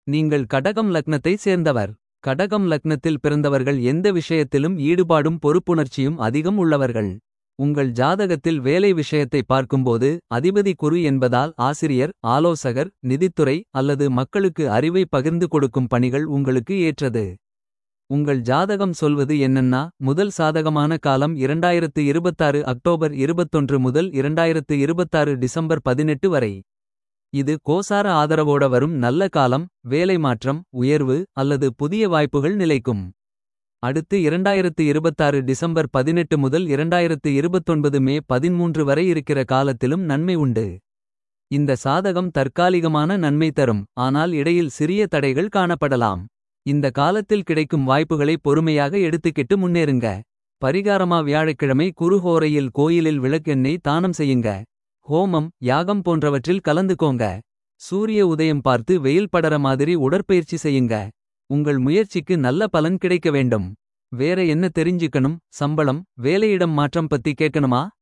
நீங்கள் கடகம் லக்னத்தை சேர்ந்தவர். கடகம் லக்னத்தில் பிறந்தவர்கள் எந்த விஷயத்திலும் ஈடுபாடும் பொறுப்புணர்ச்சியும் அதிகம் உள்ளவர்கள். உங்கள் ஜாதகத்தில் வேலை விஷயத்தை பார்க்கும்போது அதிபதி குரு என்பதால் ஆசிரியர் ஆலோசகர் நிதித்துறை அல்லது மக்களுக்கு அறிவை பகிர்ந்து கொடுக்கும் பணிகள் உங்களுக்கு ஏற்றது. உங்கள் ஜாதகம் சொல்வது என்னன்னா முதல் சாதகமான காலம் 2026 அக்டோபர் 21 முதல் 2026 டிசம்பர் 18 வரை. இது கோசார ஆதரவோட வரும் நல்ல காலம் வேலை மாற்றம் உயர்வு அல்லது புதிய வாய்ப்புகள் நிலைக்கும். அடுத்து 2026 டிசம்பர் 18 முதல் 2029 மே 13 வரை இருக்கிற காலத்திலும் நன்மை உண்டு. இந்த சாதகம் தற்காலிகமான நன்மை தரும் ஆனால் இடையில் சிறிய தடைகள் காணப்படலாம். இந்த காலத்தில் கிடைக்கும் வாய்ப்புகளை பொறுமையாக எடுத்துக்கிட்டு முன்னேறுங்க. பரிகாரமா வியாழக்கிழமை குருஹோரையில் கோயிலில் விளக்கெண்ணெய் தானம் செய்யுங்க. ஹோமம் யாகம் போன்றவற்றில் கலந்துக்கோங்க. சூரிய உதயம் பார்த்து வெயில் படர மாதிரி உடற்பயிற்சி செய்யுங்க. உங்கள் முயற்சிக்கு நல்ல பலன் கிடைக்க வேண்டும். வேற என்ன தெரிஞ்சுக்கணும் சம்பளம் வேலையிடம் மாற்றம் பத்தி கேட்கணுமா.